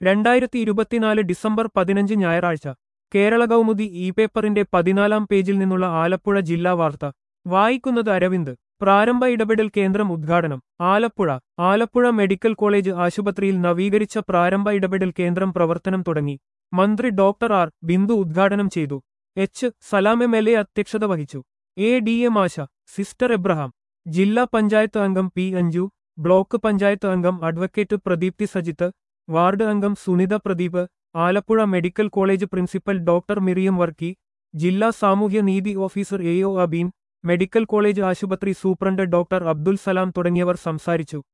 രണ്ടായിരത്തി ഇരുപത്തിനാല് ഡിസംബർ പതിനഞ്ച് ഞായറാഴ്ച കേരള കൗമുദി ഇ പേപ്പറിന്റെ പതിനാലാം പേജിൽ നിന്നുള്ള ആലപ്പുഴ ജില്ലാ വാർത്ത വായിക്കുന്നത് അരവിന്ദ് പ്രാരംഭ ഇടപെടൽ കേന്ദ്രം ഉദ്ഘാടനം ആലപ്പുഴ ആലപ്പുഴ മെഡിക്കൽ കോളേജ് ആശുപത്രിയിൽ നവീകരിച്ച പ്രാരംഭ ഇടപെടൽ കേന്ദ്രം പ്രവർത്തനം തുടങ്ങി മന്ത്രി ഡോക്ടർ ആർ ബിന്ദു ഉദ്ഘാടനം ചെയ്തു H Salam M L A അധ്യക്ഷത വഹിച്ചു A D M Asha sister Abraham ജില്ലാ പഞ്ചായത്ത് അംഗം പി അഞ്ജു ബ്ലോക്ക് പഞ്ചായത്ത് അംഗം അഡ്വക്കേറ്റ് പ്രദീപ്തി സജിത്ത് വാർഡ് അംഗം Sunitha Pradeep Alappuzha medical college principal doctor Miriam Varkey ജില്ലാ സാമൂഹ്യ നീതി officer A O Abeen medical college ആശുപത്രി സൂപ്രണ്ട് ഡോക്ടർ അബ്ദുൽ സലാം തുടങ്ങിയവർ സംസാരിച്ചു